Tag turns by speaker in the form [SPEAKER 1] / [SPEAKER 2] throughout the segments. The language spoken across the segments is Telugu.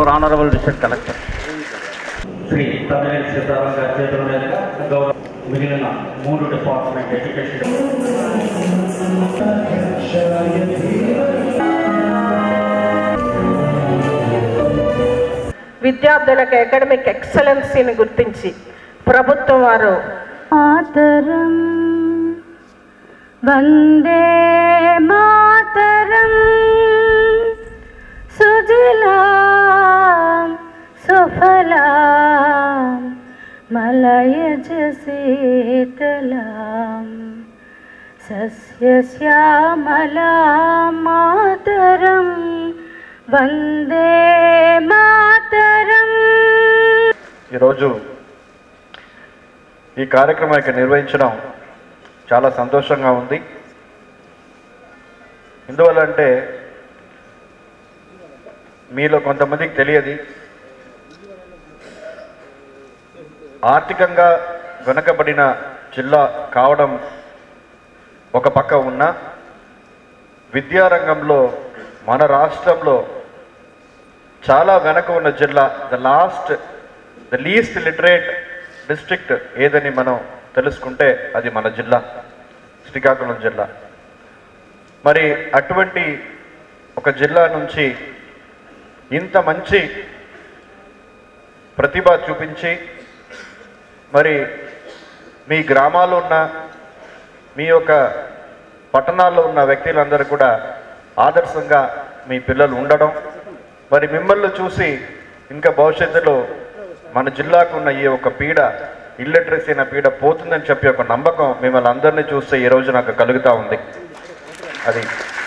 [SPEAKER 1] Honourable district collector Shri Tamil Sitaram గారి చేతుల మీదుగా గౌరవ మిగిలిన మూడు డిపార్ట్మెంట్ ఎడ్యుకేషన్
[SPEAKER 2] విద్యార్థులకు అకాడమిక్ ఎక్సలెన్సీని గుర్తించి ప్రభుత్వం వారు
[SPEAKER 3] మాతరం వందే మాతరం సుజలాం సుఫలాం మలయజ శీతలాం సస్యశ్యామలాం మాతరం వందే మాతరం
[SPEAKER 4] ఈరోజు ఈ కార్యక్రమం ఇక్కడ నిర్వహించడం చాలా సంతోషంగా ఉంది ఎందువల్ల అంటే మీలో కొంతమందికి తెలియదు ఆర్థికంగా వెనుకబడిన జిల్లా కావడం ఒక పక్క ఉన్న విద్యారంగంలో మన రాష్ట్రంలో చాలా వెనక ఉన్న జిల్లా the last the least literate district ఏదని మనం తెలుసుకుంటే అది మన జిల్లా శ్రీకాకుళం జిల్లా మరి అటువంటి ఒక జిల్లా నుంచి ఇంత మంచి ప్రతిభ చూపించి మరి మీ గ్రామాల్లో ఉన్న మీ యొక్క పట్టణాల్లో ఉన్న వ్యక్తులందరూ కూడా ఆదర్శంగా మీ పిల్లలు ఉండడం మరి మిమ్మల్ని చూసి ఇంకా భవిష్యత్తులో మన జిల్లాకు ఉన్న ఈ ఒక పీడ ఇల్లిటరసీ అనే పీడ పోతుందని చెప్పి ఒక నమ్మకం మిమ్మల్ని అందరినీ చూస్తే ఈ రోజు నాకు కలుగుతూ ఉంది అది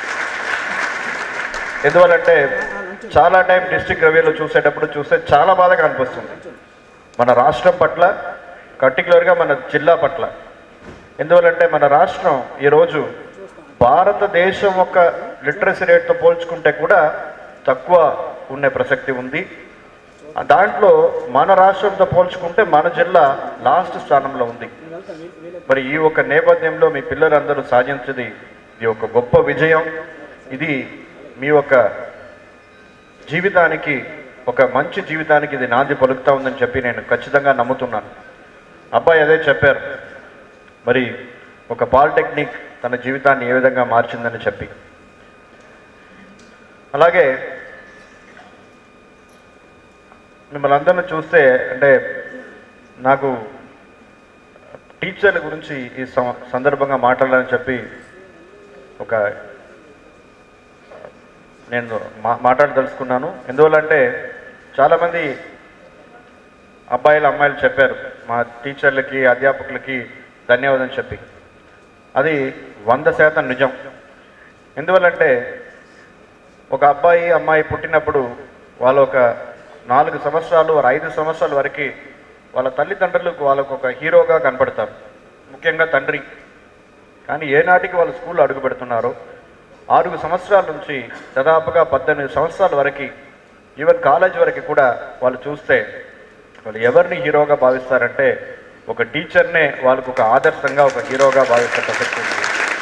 [SPEAKER 4] ఎందువల్లంటే చాలా టైం డిస్ట్రిక్ట్ రెవెన్యూలో చూసేటప్పుడు చూస్తే చాలా బాధగా అనిపిస్తుంది మన రాష్ట్రం పట్ల పర్టికులర్గా మన జిల్లా పట్ల ఎందువల్లంటే మన రాష్ట్రం ఈరోజు భారతదేశం యొక్క లిటరసీ రేట్తో పోల్చుకుంటే కూడా తక్కువ ఉండే ప్రసక్తి ఉంది దాంట్లో మన రాష్ట్రంతో పోల్చుకుంటే మన జిల్లా లాస్ట్ స్థానంలో ఉంది మరి ఈ ఒక నేపథ్యంలో మీ పిల్లలందరూ సాధించేది ఇది ఒక గొప్ప విజయం ఇది మీ యొక్క జీవితానికి ఒక మంచి జీవితానికి ఇది నాంది పలుకుతా ఉందని చెప్పి నేను ఖచ్చితంగా నమ్ముతున్నాను అబ్బాయి అదే చెప్పారు మరి ఒక పాలిటెక్నిక్ తన జీవితాన్ని ఏ విధంగా మార్చిందని చెప్పి అలాగే మిమ్మల్ని అందరిని చూస్తే అంటే నాకు టీచర్ల గురించి ఈ సం- సందర్భంగా మాట్లాడాలని చెప్పి ఒక నేను మా మాట్లాడదలుచుకున్నాను ఎందువల్లంటే చాలామంది అబ్బాయిలు అమ్మాయిలు చెప్పారు మా టీచర్లకి అధ్యాపకులకి ధన్యవాదం చెప్పి అది వంద శాతం నిజం ఎందువల్లంటే ఒక అబ్బాయి అమ్మాయి పుట్టినప్పుడు వాళ్ళు ఒక నాలుగు సంవత్సరాలు వారు ఐదు సంవత్సరాల వరకు వాళ్ళ తల్లిదండ్రులకు వాళ్ళకు ఒక హీరోగా కనపడతారు ముఖ్యంగా తండ్రి కానీ ఏనాటికి వాళ్ళు స్కూల్లో అడుగు పెడుతున్నారో ఆరు సంవత్సరాల నుంచి దాదాపుగా పద్దెనిమిది సంవత్సరాల వరకు ఈవెన్ కాలేజ్ వరకు కూడా వాళ్ళు చూస్తే వాళ్ళు ఎవరిని హీరోగా భావిస్తారంటే ఒక టీచర్నే వాళ్ళకు ఒక ఆదర్శంగా ఒక హీరోగా భావిస్తే ప్రసక్తి ఉంది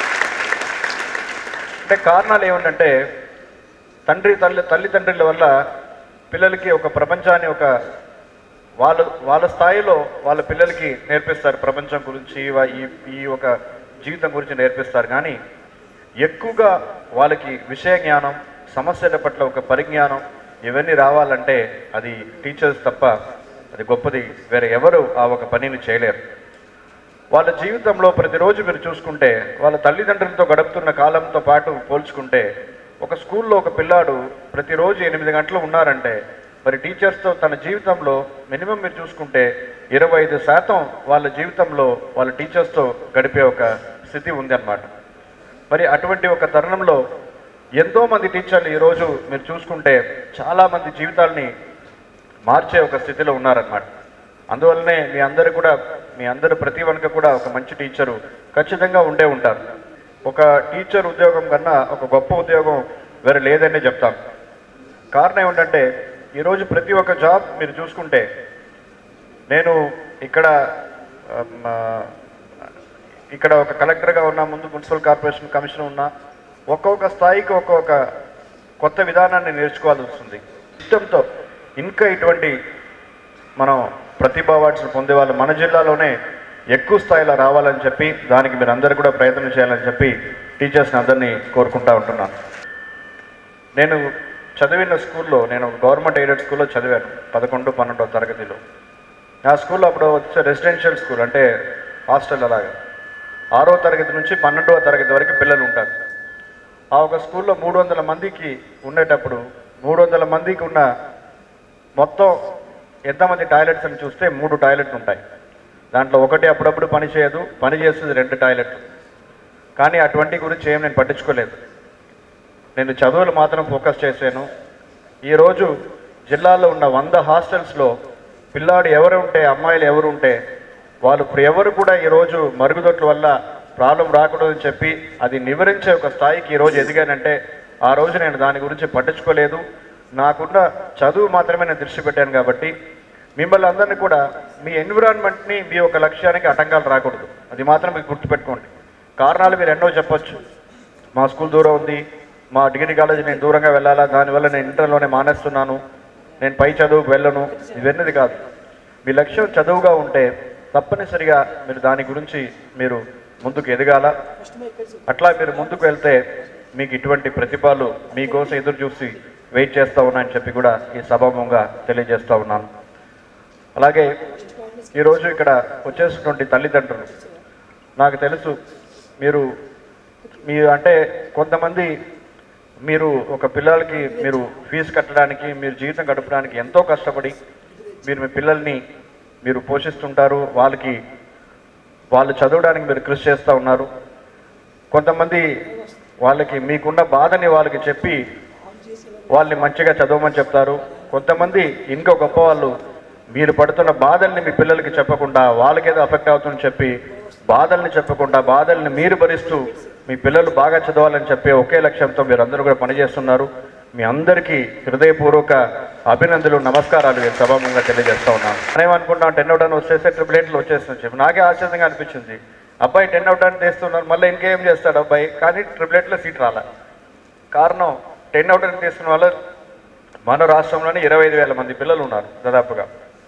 [SPEAKER 4] అంటే కారణాలు ఏమిటంటే తండ్రి తల్లి తల్లిదండ్రుల వల్ల పిల్లలకి ఒక ప్రపంచాన్ని ఒక వాళ్ళు వాళ్ళ స్థాయిలో వాళ్ళ పిల్లలకి నేర్పిస్తారు ప్రపంచం గురించి వా- ఈ ఈ ఒక జీవితం గురించి నేర్పిస్తారు కానీ ఎక్కువగా వాళ్ళకి విషయ జ్ఞానం సమస్యల పట్ల ఒక పరిజ్ఞానం ఇవన్నీ రావాలంటే అది టీచర్స్ తప్ప అది గొప్పది వేరే ఎవరు ఆ ఒక పనిని చేయలేరు వాళ్ళ జీవితంలో ప్రతిరోజు మీరు చూసుకుంటే వాళ్ళ తల్లిదండ్రులతో గడుపుతున్న కాలంతో పాటు పోల్చుకుంటే ఒక స్కూల్లో ఒక పిల్లాడు ప్రతిరోజు ఎనిమిది గంటలు ఉన్నారంటే మరి టీచర్స్తో తన జీవితంలో మినిమం మీరు చూసుకుంటే ఇరవై ఐదు శాతం వాళ్ళ జీవితంలో వాళ్ళ టీచర్స్తో గడిపే ఒక స్థితి ఉంది అన్నమాట మరి అటువంటి ఒక తరుణంలో ఎంతో మంది టీచర్లు ఈరోజు మీరు చూసుకుంటే చాలా మంది జీవితాల్ని మార్చే ఒక స్థితిలో ఉన్నారన్నమాట అందువల్లనే మీ అందరు కూడా మీ అందరు ప్రతి వనక కూడా ఒక మంచి టీచరు ఖచ్చితంగా ఉండే ఉంటారు ఒక టీచర్ ఉద్యోగం కన్నా ఒక గొప్ప ఉద్యోగం వేరే లేదనే చెప్తాను కారణం ఏమిటంటే ఈరోజు ప్రతి ఒక్క జాబ్ మీరు చూసుకుంటే నేను ఇక్కడ ఆమ్, ఆ, ఇక్కడ ఒక కలెక్టర్గా ఉన్నా ముందు మున్సిపల్ కార్పొరేషన్ కమిషనర్ ఉన్నా ఒక్కొక్క స్థాయికి ఒక్కొక్క కొత్త విధానాన్ని నేర్చుకోవాల్సి వస్తుంది ఇష్టంతో ఇంకా ఇటువంటి మనం ప్రతిభ అవార్డ్స్ పొందే వాళ్ళు మన జిల్లాలోనే ఎక్కువ స్థాయిలో రావాలని చెప్పి దానికి మీరు అందరూ కూడా ప్రయత్నం చేయాలని చెప్పి టీచర్స్ని అందరినీ కోరుకుంటా ఉంటున్నాను నేను చదివిన స్కూల్లో నేను గవర్నమెంట్ ఎయిడెడ్ స్కూల్లో చదివాను పదకొండు పన్నెండో తరగతిలో నా స్కూల్లో అప్పుడు వచ్చే రెసిడెన్షియల్ స్కూల్ అంటే హాస్టల్ అలాగా ఆరో తరగతి నుంచి పన్నెండవ తరగతి వరకు పిల్లలు ఉంటారు ఆ ఒక స్కూల్లో మూడు వందల మందికి ఉండేటప్పుడు మూడు వందల మందికి ఉన్న మొత్తం ఎంతమంది టాయిలెట్స్ అని చూస్తే మూడు టాయిలెట్లు ఉంటాయి దాంట్లో ఒకటి అప్పుడప్పుడు పని చేయదు పని చేస్తుంది రెండు టాయిలెట్లు కానీ అటువంటి గురించి ఏం నేను పట్టించుకోలేదు నేను చదువులు మాత్రం ఫోకస్ చేశాను ఈరోజు జిల్లాలో ఉన్న వంద హాస్టల్స్లో పిల్లాడు ఎవరు ఉంటే అమ్మాయిలు ఎవరు ఉంటే వాళ్ళు ఇప్పుడు ఎవరు కూడా ఈరోజు మరుగుదొడ్ల వల్ల ప్రాబ్లం రాకూడదని చెప్పి అది నివారించే ఒక స్థాయికి ఈరోజు ఎదిగానంటే ఆ రోజు నేను దాని గురించి పట్టించుకోలేదు నాకున్న చదువు మాత్రమే నేను దృష్టి పెట్టాను కాబట్టి మిమ్మల్ని అందరినీ కూడా మీ ఎన్విరాన్మెంట్ని మీ యొక్క లక్ష్యానికి ఆటంకాలు రాకూడదు అది మాత్రం మీకు గుర్తుపెట్టుకోండి కారణాలు మీరు ఎన్నో చెప్పొచ్చు మా స్కూల్ దూరం ఉంది మా డిగ్రీ కాలేజ్ నేను దూరంగా వెళ్ళాలా దానివల్ల నేను ఇంటర్లోనే మానేస్తున్నాను నేను పై చదువుకు వెళ్ళను ఇవన్నది కాదు మీ లక్ష్యం చదువుగా ఉంటే తప్పనిసరిగా మీరు దాని గురించి మీరు ముందుకు ఎదగాల అట్లా మీరు ముందుకు వెళ్తే మీకు ఇటువంటి ప్రతిభలు మీకోసం ఎదురు చూసి వెయిట్ చేస్తూ ఉన్నాయని చెప్పి కూడా ఈ సభాముఖంగా తెలియజేస్తూ ఉన్నాను అలాగే ఈరోజు ఇక్కడ వచ్చేసినటువంటి తల్లిదండ్రులు నాకు తెలుసు మీరు మీరు అంటే కొంతమంది మీరు ఒక పిల్లలకి మీరు ఫీజు కట్టడానికి మీరు జీవితం గడపడానికి ఎంతో కష్టపడి మీరు మీ పిల్లల్ని మీరు పోషిస్తుంటారు వాళ్ళకి వాళ్ళు చదవడానికి మీరు కృషి చేస్తూ ఉన్నారు కొంతమంది వాళ్ళకి మీకున్న బాధని వాళ్ళకి చెప్పి వాళ్ళని మంచిగా చదవమని చెప్తారు కొంతమంది ఇంకా గొప్ప వాళ్ళు మీరు పడుతున్న బాధల్ని మీ పిల్లలకి చెప్పకుండా వాళ్ళకేదో అఫెక్ట్ అవుతుందని చెప్పి బాధల్ని చెప్పకుండా బాధల్ని మీరు భరిస్తూ మీ పిల్లలు బాగా చదవాలని చెప్పి ఒకే లక్ష్యంతో మీరు అందరూ కూడా పనిచేస్తున్నారు మీ అందరికీ హృదయపూర్వక అభినందనలు నమస్కారాలు నేను సభాముఖంగా తెలియజేస్తా ఉన్నాను నేనేమనుకుంటున్నాను టెన్ అవుట్ అని వచ్చేస్తే ట్రిపుల్ ఎయిట్లు వచ్చేస్తుంది చెప్పి నాకే ఆశ్చర్యంగా అనిపించింది అబ్బాయి టెన్ అవుట్ అని తీస్తున్నారు మళ్ళీ ఇంకేం చేస్తాడు అబ్బాయి కానీ ట్రిపుల్ ఎయిట్లో సీట్ రాలా కారణం టెన్ అవుట్ అని తీసుకున్న వాళ్ళు మన రాష్ట్రంలోనే ఇరవై ఐదు వేల మంది పిల్లలు ఉన్నారు దాదాపుగా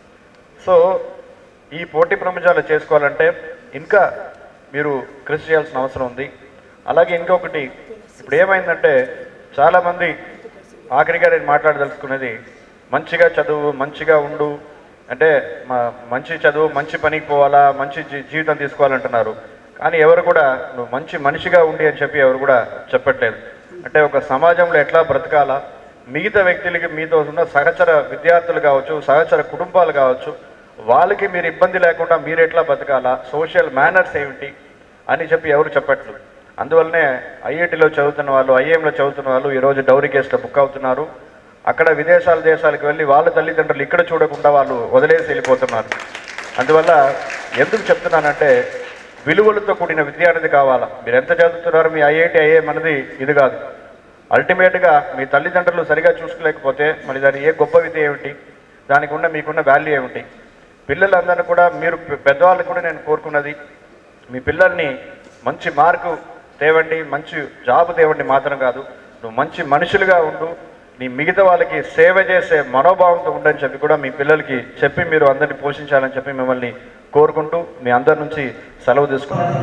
[SPEAKER 4] సో ఈ పోటీ ప్రపంచాలు చేసుకోవాలంటే ఇంకా మీరు కృషి చేయాల్సిన అవసరం ఉంది అలాగే ఇంకొకటి ఇప్పుడు ఏమైందంటే చాలామంది ఆఖరిగా నేను మాట్లాడదలుచుకునేది మంచిగా చదువు మంచిగా ఉండు అంటే మా మంచి చదువు మంచి పనికి పోవాలా మంచి జీ- జీవితం తీసుకోవాలంటున్నారు కానీ ఎవరు కూడా నువ్వు మంచి మనిషిగా ఉండి అని చెప్పి ఎవరు కూడా చెప్పట్లేదు అంటే ఒక సమాజంలో ఎట్లా బ్రతకాలా మిగతా వ్యక్తులకి మీతో ఉన్న సహచర విద్యార్థులు కావచ్చు సహచర కుటుంబాలు కావచ్చు వాళ్ళకి మీరు ఇబ్బంది లేకుండా మీరు ఎట్లా బతకాలా సోషల్ మేనర్స్ ఏమిటి అని చెప్పి ఎవరు చెప్పట్లేదు అందువల్లనే ఐఐటిలో చదువుతున్న వాళ్ళు ఐఏఎంలో చదువుతున్న వాళ్ళు ఈరోజు డౌరీ కేసులో బుక్ అవుతున్నారు అక్కడ విదేశాల దేశాలకు వెళ్ళి వాళ్ళ తల్లిదండ్రులు ఇక్కడ చూడకుండా వాళ్ళు వదిలేసి వెళ్ళిపోతున్నారు అందువల్ల ఎందుకు చెప్తున్నానంటే విలువలతో కూడిన విద్య అనేది కావాలా మీరు ఎంత చదువుతున్నారు మీ ఐఐటి ఐఏఎం అనేది ఇది కాదు అల్టిమేట్గా మీ తల్లిదండ్రులు సరిగా చూసుకోలేకపోతే మరి దాని ఏ గొప్ప విద్య ఏమిటి దానికి ఉన్న మీకున్న వాల్యూ ఏమిటి పిల్లలందరినీ కూడా మీరు పె- పెద్దవాళ్ళకి కూడా నేను కోరుకున్నది మీ పిల్లల్ని మంచి మార్కు తేవండి మంచి జాబ్ తేవండి మాత్రం కాదు నువ్వు మంచి మనుషులుగా ఉండు నీ మిగతా వాళ్ళకి సేవ చేసే మనోభావంతో ఉండని చెప్పి కూడా మీ పిల్లలకి చెప్పి మీరు అందరిని పోషించాలని చెప్పి మిమ్మల్ని కోరుకుంటూ మీ అందరి నుంచి సెలవు తీసుకుంటాను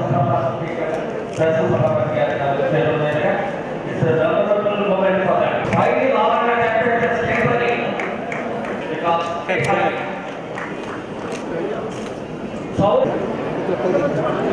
[SPEAKER 1] It's a memorable moment for them. Finally, Lavanya Temple is temporary because So,